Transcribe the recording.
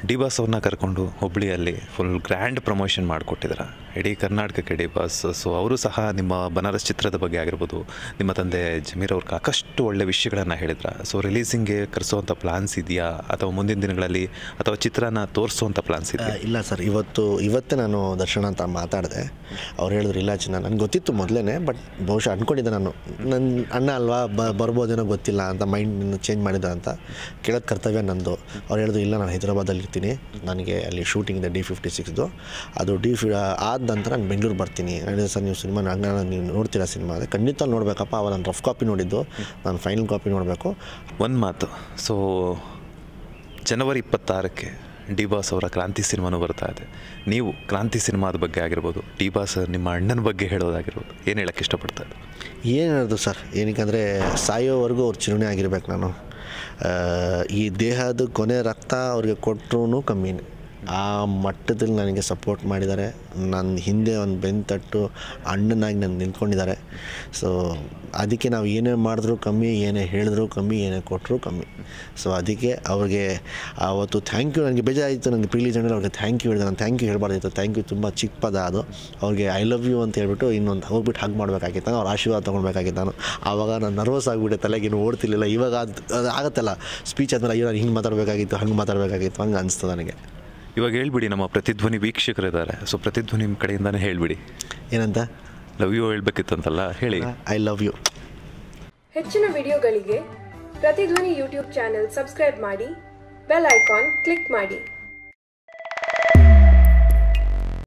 D boss ಅವ್ರನ್ನ ಕರ್ಕೊಂಡು ಹುಬ್ಳಿಯಲ್ಲಿ full grand promotion ಮಾಡಿಕೊಟ್ಟಿದ್ದಾರೆ ಇಡೀ ಕರ್ನಾಟಕಕ್ಕೆ ಡಿ ಬಾಸ್ ಸೊ ಅವರು ಸಹ ನಿಮ್ಮ ಬನಾರಸ್ ಚಿತ್ರದ ಬಗ್ಗೆ ಆಗಿರ್ಬೋದು ನಿಮ್ಮ ತಂದೆ ಜಮೀರ್ ಅವ್ರಿಗೆ ಸಾಕಷ್ಟು ಒಳ್ಳೆ ವಿಷಯಗಳನ್ನು ಹೇಳಿದ್ರ ಸೊ ರಿಲೀಸಿಂಗ್ಗೆ ಕರೆಸುವಂಥ ಪ್ಲಾನ್ಸ್ ಇದೆಯಾ ಅಥವಾ ಮುಂದಿನ ದಿನಗಳಲ್ಲಿ ಅಥವಾ ಚಿತ್ರನ ತೋರಿಸುವಂಥ ಪ್ಲಾನ್ಸ್ ಆ, ಇದೆಯಾ ಇಲ್ಲ ಸರ್ ಇವತ್ತು ಇವತ್ತೇ ನಾನು ದರ್ಶನ ಅಂತ ಮಾತಾಡಿದೆ ಅವ್ರು ಹೇಳಿದ್ರು ಇಲ್ಲ ಚಿನ್ನ ನನಗೆ ಗೊತ್ತಿತ್ತು ಮೊದಲೇ ಬಟ್ ಬಹುಶಃ ಅಂದ್ಕೊಂಡಿದ್ದೆ ನಾನು ನನ್ನ ಅಣ್ಣ ಅಲ್ವಾ ಬ ಬರ್ಬೋದೇನೋ ಗೊತ್ತಿಲ್ಲ ಅಂತ ಮೈಂಡ್ ಚೇಂಜ್ ಮಾಡಿದ ಅಂತ ಕೇಳೋದು ಕರ್ತವ್ಯ ನಂದು ಅವ್ರು ಹೇಳಿದ್ರು ಇಲ್ಲ ನಾನು ಹೈದರಾಬಾದಲ್ಲಿ ಇರ್ತೀನಿ ನನಗೆ ಅಲ್ಲಿ ಶೂಟಿಂಗ್ ಇದೆ ಡಿ ಫಿಫ್ಟಿ ಸಿಕ್ಸ್ದು ಅದು ಡಿ ಫಿ ಆದ ನಂತರ ನಾನು ಬೆಂಗಳೂರು ಬರ್ತೀನಿ ಹೇಳಿದೆ ಸರ್ ನೀವು ಸಿನಿಮಾ ಹಂಗೆ ನೀವು ನೋಡ್ತೀರಾ ಸಿನಿಮಾ ಅದೇ ಖಂಡಿತ ನೋಡಬೇಕಪ್ಪ ಅವಾಗ ನಾನು ರಫ್ ಕಾಪಿ ನೋಡಿದ್ದು ನಾನು ಫೈನಲ್ ಕಾಪಿ ನೋಡಬೇಕು ಒಂದು ಮಾತು ಸೊ ಜನವರಿ ಇಪ್ಪತ್ತಾರಕ್ಕೆ ಡಿ ಬಾಸ್ ಅವರ ಕ್ರಾಂತಿ ಸಿನಿಮಾನು ಬರ್ತಾ ಇದೆ ನೀವು ಕ್ರಾಂತಿ ಸಿನಿಮಾದ ಬಗ್ಗೆ ಆಗಿರ್ಬೋದು ಡಿ ಬಾಸ್ ನಿಮ್ಮ ಅಣ್ಣನ ಬಗ್ಗೆ ಹೇಳೋದಾಗಿರ್ಬೋದು ಏನು ಹೇಳಕ್ಕೆ ಇಷ್ಟಪಡ್ತಾ ಇದ್ದಾರೆ ಏನು ಹೇಳೋದು ಸರ್ ಏನಕ್ಕಂದರೆ ಸಾಯೋವರೆಗೂ ಅವ್ರ ಚಿರುಣಿ ಆಗಿರ್ಬೇಕು ನಾನು ಆ, ಈ ದೇಹದ ಕೊನೆ ರಕ್ತ ಅವ್ರಿಗೆ ಕೊಟ್ಟರು ಕಮ್ಮಿನೇ ಆ ಮಟ್ಟದಲ್ಲಿ ನನಗೆ ಸಪೋರ್ಟ್ ಮಾಡಿದ್ದಾರೆ ನನ್ನ ಹಿಂದೆ ಒಂದು ಬೆನ್ನು ತಟ್ಟು ಅಣ್ಣನಾಗಿ ನಾನು ನಿಂತ್ಕೊಂಡಿದ್ದಾರೆ ಸೊ ಅದಕ್ಕೆ ನಾವು ಏನೇ ಮಾಡಿದ್ರೂ ಕಮ್ಮಿ ಏನೇ ಹೇಳಿದ್ರು ಕಮ್ಮಿ ಏನೇ ಕೊಟ್ಟರು ಕಮ್ಮಿ ಸೊ ಅದಕ್ಕೆ ಅವ್ರಿಗೆ ಆವತ್ತು ಥ್ಯಾಂಕ್ ಯು ನನಗೆ ಬೇಜಾರಾಯಿತು ನನಗೆ ಪ್ರೀಲಿ ಜನರು ಅವ್ರಿಗೆ ಥ್ಯಾಂಕ್ ಯು ಹೇಳಿದೆ ನಾನು ಥ್ಯಾಂಕ್ ಯು ಹೇಳ್ಬಾರ್ದಿತ್ತು ಥ್ಯಾಂಕ್ ಯು ತುಂಬ ಚಿಕ್ಕ ಪದ ಅದು ಅವ್ರಿಗೆ ಐ ಲವ್ ಯು ಅಂತ ಹೇಳ್ಬಿಟ್ಟು ಇನ್ನೊಂದು ಹೋಗ್ಬಿಟ್ಟು ಹಗ್ ಮಾಡಬೇಕಾಗಿತ್ತು ನಾನು ಅವ್ರ ಆಶೀರ್ವಾದ ತೊಗೊಳ್ಬೇಕಾಗಿತ್ತು ನಾನು ಆವಾಗ ನಾನು ನರ್ವಸ್ ಆಗಿಬಿಟ್ಟೆ ತಲೆಗೇನು ಓಡ್ತಿರ್ಲಿಲ್ಲ ಇವಾಗ ಅದು ಅದು ಆಗುತ್ತಲ್ಲ ಸ್ಪೀಚ್ ಆದಮೇಲೆ ಅಯ್ಯೋ ನಾನು ಹಿಂಗೆ ಮಾತಾಡಬೇಕಾಗಿತ್ತು ಹಂಗೆ ಮಾತಾಡಬೇಕಾಗಿತ್ತು ಹಂಗೆ ಅನಿಸ್ತು ನನಗೆ ಇವಾಗ ಹೇಳ್ಬಿಡಿ ನಮ್ಮ ಪ್ರತಿಧ್ವನಿ ವೀಕ್ಷಕರಿದ್ದಾರೆ ಸೊ ಪ್ರತಿಧ್ವನಿ ನಿಮ್ಮ ಕಡೆಯಿಂದಾನೇ ಹೇಳ್ಬಿಡಿ ಏನಂತ ಲವ್ ಯು ಹೇಳ್ಬೇಕಿತ್ತಂತಲ್ಲ ಹೇಳಿ ಐ ಲವ್ ಯು ಹೆಚ್ಚಿನ ವಿಡಿಯೋಗಳಿಗೆ ಪ್ರತಿಧ್ವನಿ ಯೂಟ್ಯೂಬ್ ಚಾನೆಲ್ ಸಬ್ಸ್ಕ್ರೈಬ್ ಮಾಡಿ ಬೆಲ್ ಐಕಾನ್ ಕ್ಲಿಕ್ ಮಾಡಿ